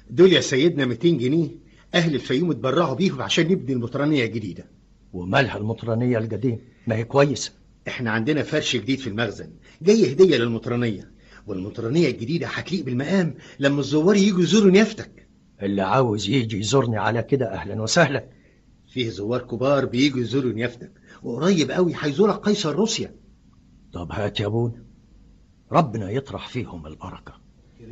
دول يا سيدنا 200 جنيه اهل الفيوم اتبرعوا بيهم عشان نبني المطرانيه الجديده ومالها المطرانية القديم ما هي كويسة احنا عندنا فرش جديد في المخزن جاي هديه للمطرانيه والمطرانيه الجديده هتليق بالمقام لما الزوار يجوا يزوروا نيافتك اللي عاوز يجي يزورني على كده أهلا وسهلا فيه زوار كبار بيجوا يزوروا نيافتك وقريب قوي هيزورك قيصر روسيا طب هات يا ابونا ربنا يطرح فيهم البركة